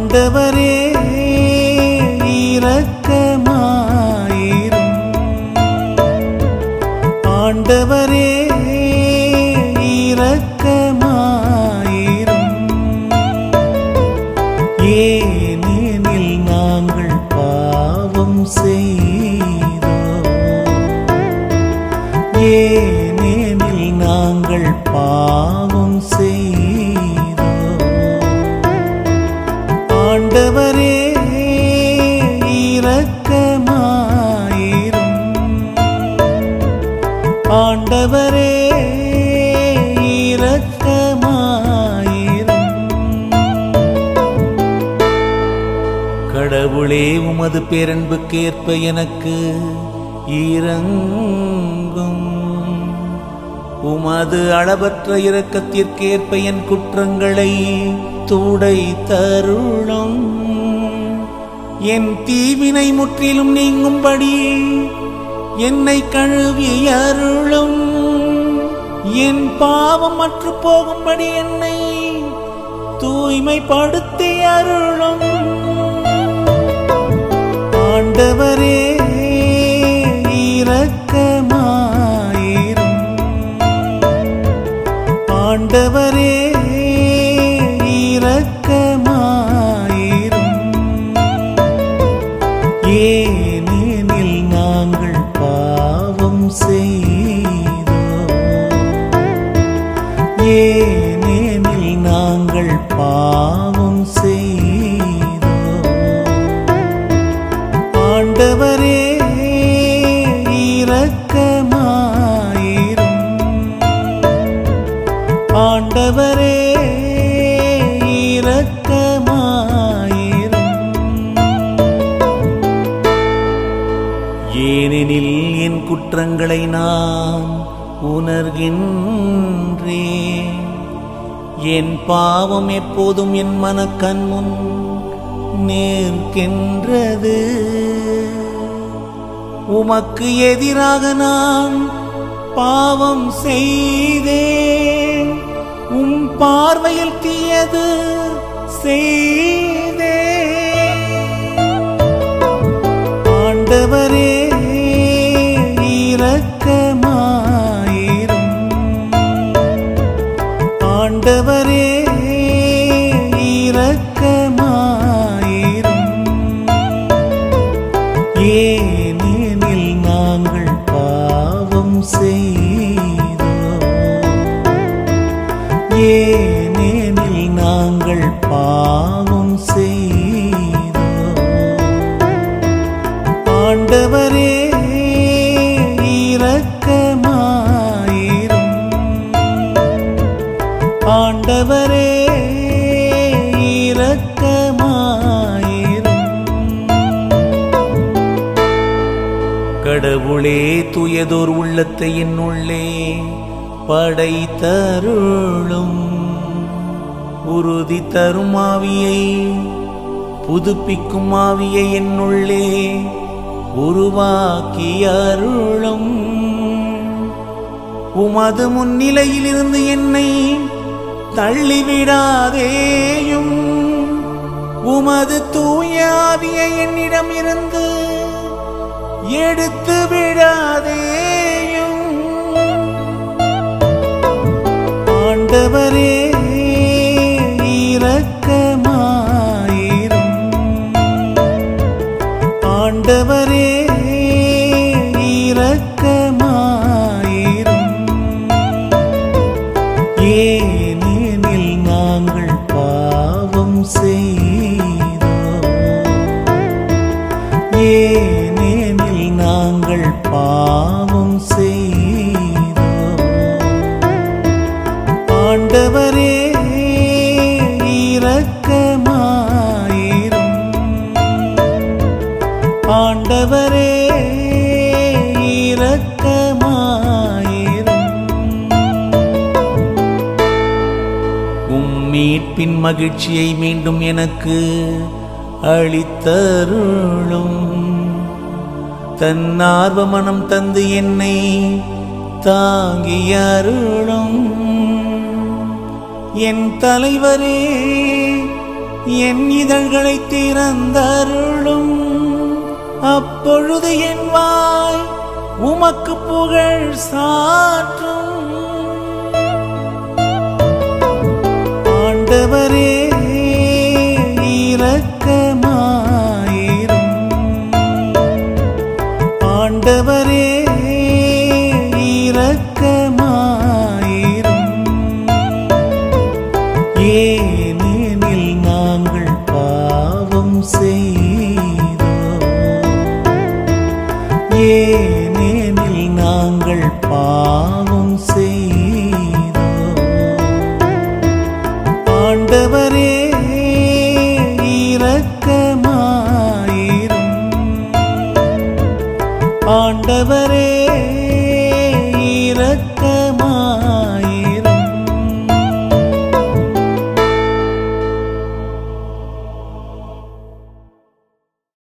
ஆண்டவரே இரக்கமாயிரும் ஆண்டவரே இரக்கமாயிரும் ஏனெனில் நாங்கள் பாவம் செய்தோம் ஏனெனில் நாங்கள் பாவம் செய்தோம் ஆண்டவரே இரக்கமாயிரும் ஆண்டவரே இரக்கமாயிரும் கடவுளே உமது பேரன்புக்கேற்ப எனக்கு இரங்கும் உமது அளவற்ற இரக்கத்திற்கேற்ப என் குற்றங்களை தூடை தருளும் என் தீவினை முற்றிலும் நீங்கும்படி என்னை கழுவி அருளும் என் பாவம் மற்று போகும்படி என்னை தூய்மைப்படுத்தி அருளும் ஆண்டவரே இரக்கமாயிரும் ஆண்டவரே இரக்கமாயிரும் ஏனெனில் நாங்கள் பாவம் செய்தோம் ஏனெனில் நாங்கள் பாவம் செய்தோம் ஆண்டவரே இரக்கமாயிரும் ஆண்டவரே இரக்கமாயிரும் ஏனெனில் என் குற்றங்களை நான் உணர்கின்றேன் என் பாவம் எப்போதும் என் மனக்கண் முன் நேர்கின்றது உமக்கு எதிராக நான் பாவம் செய்தேன் உம் பார்வையில் தீயது செய்தேன் ஆண்டவரே இரக்கமாயிரும் ஆண்டவரே இரக்கமாயிரும் ஏனெனில் நாங்கள் பாவம் செய்தோம் ஏனெனில் நாங்கள் பாவம் செய்தோம் ஆண்டவரே இரக்கமாயிரும் ஆண்டவரே இரக்கமாயிரும் கடவுளே துயதோர் உள்ளத்தை என்னுள்ளே படைத்தருளும் உறுதி தரும் ஆவியை புதுப்பிக்கும் ஆவியை என்னுள்ளே உருவாக்கி அருளும் உமது முன்னிலையில் இருந்து என்னை தள்ளிவிடாதேயும் உமது தூய ஆவியை என்னிடம் இருந்து எடுத்து விடாதேயும் ஆண்டவரே இரக்கமாயிரும் ஆண்டவரே இரக்கமாயிரும் ஏனெனில் நாங்கள் பாவம் செய்தோம் ஏனெனில் நாங்கள் பாவம் செய்தோம் ஆண்டவரே இரக்கமாயிரும் ஆண்டவரே இரக்கமாயிரும் உம் மீட்பின் மகிழ்ச்சியை மீண்டும் எனக்கு அளித்தருளும் தன்னார்வ மனம் தந்து என்னை தாங்கி அருளும் என் தலைவரே என் இதழ்களை திறந்தருளும் அப்பொழுது என் வாய் உமக்கு புகழ் சாற்றும் ஆண்டவரே இரக்கமாயிரும் ஆண்டவரே இரக்கமாயிரும் ஏனெனில் நாங்கள் பாவம் செய்தோம் ஏனெனில் நாங்கள் பாவம் செய்தோம் ஆண்டவரே இரக்கமாயிரும் ஆண்டவரே